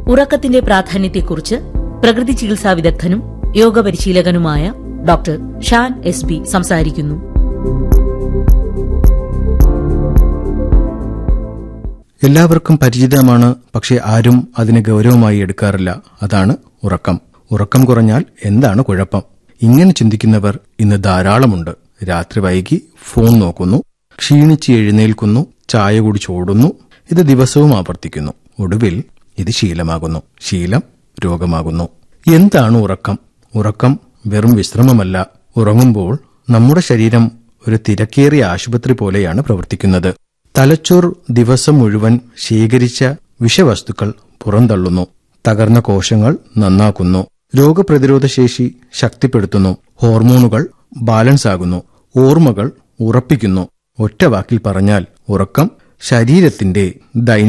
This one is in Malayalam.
ഉറക്കത്തിന്റെ പ്രാധാന്യത്തെക്കുറിച്ച് പ്രകൃതി ചികിത്സാ വിദഗ്ധനും യോഗ പരിശീലകനുമായ ഡോക്ടർ ഷാൻ എസ് ബി സംസാരിക്കുന്നു എല്ലാവർക്കും പരിചിതമാണ് പക്ഷെ ആരും അതിനെ ഗൗരവമായി എടുക്കാറില്ല അതാണ് ഉറക്കം ഉറക്കം കുറഞ്ഞാൽ എന്താണ് കുഴപ്പം ഇങ്ങനെ ചിന്തിക്കുന്നവർ ഇന്ന് ധാരാളമുണ്ട് രാത്രി വൈകി ഫോൺ നോക്കുന്നു ക്ഷീണിച്ച് എഴുന്നേൽക്കുന്നു ചായ കുടിച്ചോടുന്നു ഇത് ദിവസവും ആവർത്തിക്കുന്നു ഒടുവിൽ ഇത് ശീലമാകുന്നു ശീലം രോഗമാകുന്നു എന്താണ് ഉറക്കം ഉറക്കം വെറും വിശ്രമമല്ല ഉറങ്ങുമ്പോൾ നമ്മുടെ ശരീരം ഒരു തിരക്കേറിയ ആശുപത്രി പോലെയാണ് പ്രവർത്തിക്കുന്നത് തലച്ചോർ ദിവസം മുഴുവൻ ശേഖരിച്ച വിഷവസ്തുക്കൾ പുറന്തള്ളുന്നു തകർന്ന കോശങ്ങൾ നന്നാക്കുന്നു രോഗപ്രതിരോധ ശേഷി ശക്തിപ്പെടുത്തുന്നു ഹോർമോണുകൾ ബാലൻസ് ആകുന്നു ഓർമ്മകൾ ഉറപ്പിക്കുന്നു ഒറ്റ വാക്കിൽ പറഞ്ഞാൽ ഉറക്കം ശരീരത്തിന്റെ ദൈനിക